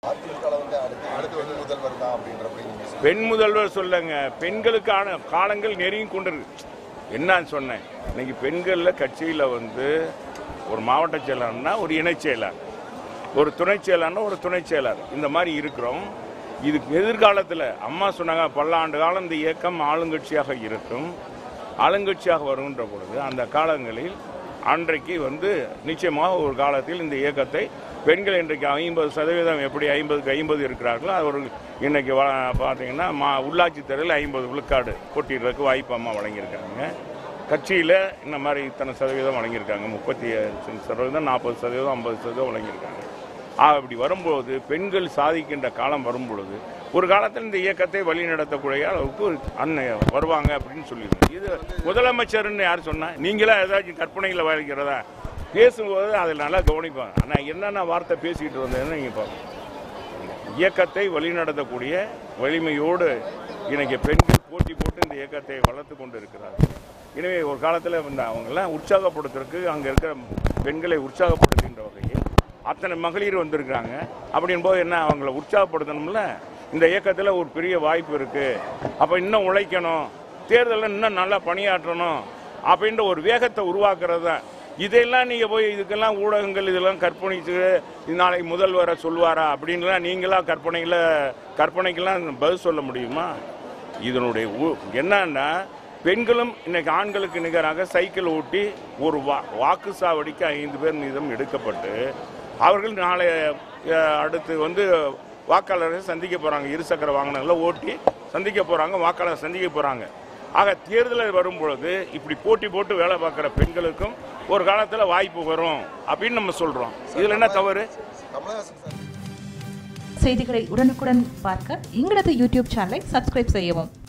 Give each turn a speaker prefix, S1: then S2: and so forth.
S1: அதிமுக வந்து அடுத்து அடுத்து வந்து முதல்வர் தான் அப்படின்றப்ப நீங்க சொல்லுங்க.
S2: பெண் முதல்வர் சொல்லுங்க பெண்களுக்கான காலங்கள் நெருங்கி கொண்டிருக்கு என்னன்னு சொன்னேன் இன்னைக்கு பெண்களில் கட்சியில் வந்து ஒரு மாவட்ட செயலாளர்னா ஒரு இணைச் செயலாளர் ஒரு துணை செயலாளர்னா ஒரு துணை செயலாளர் இந்த மாதிரி இருக்கிறோம் இது எதிர்காலத்தில் அம்மா சொன்னாங்க பல்லாண்டு காலம் இந்த இயக்கம் ஆளுங்கட்சியாக இருக்கும் ஆளுங்கட்சியாக வருகின்ற பொழுது அந்த காலங்களில் அன்றைக்கு வந்து நிச்சயமாக ஒரு காலத்தில் இந்த இயக்கத்தை பெண்கள் இன்றைக்கு ஐம்பது சதவீதம் எப்படி ஐம்பதுக்கு ஐம்பது இருக்கிறார்களோ அது ஒரு இன்னைக்கு வ- பார்த்தீங்கன்னா மா உள்ளாட்சி தேர்தலில் ஐம்பது விழுக்காடு போட்டியிடுறதுக்கு வாய்ப்பு அம்மா வழங்கியிருக்காங்க கட்சியில் இந்த மாதிரி இத்தனை சதவீதம் வழங்கியிருக்காங்க முப்பத்தி சதவீதம் நாற்பது சதவீதம் ஐம்பது சதவீதம் வழங்கியிருக்காங்க ஆக அப்படி வரும்போது பெண்கள் சாதிக்கின்ற காலம் வரும்பொழுது ஒரு காலத்தில் இந்த இயக்கத்தை வழிநடத்தக்கூடிய அளவுக்கு ஒரு அண்ணன் வருவாங்க அப்படின்னு சொல்லியிருக்கோம் இது முதலமைச்சர்னு யார் சொன்னா நீங்களா ஏதாச்சும் கற்பனையில் வாழ்கிறதா பேசும்போது அதில் நல்லா கவனிப்பாங்க ஆனால் என்னென்ன வார்த்தை பேசிக்கிட்டு வந்ததுன்னு நீங்கள் பார்க்கணும் இயக்கத்தை வழிநடத்தக்கூடிய வலிமையோடு இன்னைக்கு பெண்கள் போட்டி போட்டு இந்த இயக்கத்தை வளர்த்து கொண்டு இருக்கிறார்கள் எனவே ஒரு காலத்தில் இந்த அவங்கெல்லாம் உற்சாகப்படுத்துறதுக்கு அங்கே இருக்கிற பெண்களை உற்சாகப்படுத்துகின்ற வகையில் அத்தனை மகளிர் வந்திருக்கிறாங்க அப்படின்போது என்ன அவங்கள உற்சாகப்படுத்தணும்ல இந்த இயக்கத்தில் ஒரு பெரிய வாய்ப்பு இருக்கு அப்போ இன்னும் உழைக்கணும் தேர்தலில் இன்னும் நல்லா பணியாற்றணும் அப்படின்ற ஒரு வேகத்தை உருவாக்குறது தான் இதெல்லாம் நீங்கள் போய் இதுக்கெல்லாம் ஊடகங்கள் இதெல்லாம் கற்பனைச்சு இது நாளைக்கு முதல்வரை சொல்வாரா அப்படின்லாம் நீங்களா கற்பனையில் கற்பனைக்கெல்லாம் பதில் சொல்ல முடியுமா இதனுடைய ஊ- என்னன்னா பெண்களும் இன்னைக்கு ஆண்களுக்கு நிகராக சைக்கிள் ஓட்டி ஒரு வா வாக்கு சாவடிக்கு ஐந்து பேர் மீதம் எடுக்கப்பட்டு அவர்கள் நாளை அஹ், அடுத்து வந்து வாக்காளரை சந்திக்க போறாங்க இருசக்கர வாகனங்களை ஓட்டி சந்திக்க போறாங்க வாக்காளரை சந்திக்க போறாங்க ஆக தேர்தலில் வரும் பொழுது இப்படி போட்டி போட்டு வேலை பார்க்குற பெண்களுக்கும் ஒரு காலத்தில் வாய்ப்பு வரும் அப்படின்னு நம்ம சொல்றோம் இதுல என்ன தவறு
S1: கமலஹாசன் சார்
S3: செய்திகளை உடனுக்குடன் பார்க்க எங்களது யூடியூப் சேனலை சப்ஸ்கிரைப் செய்யவும்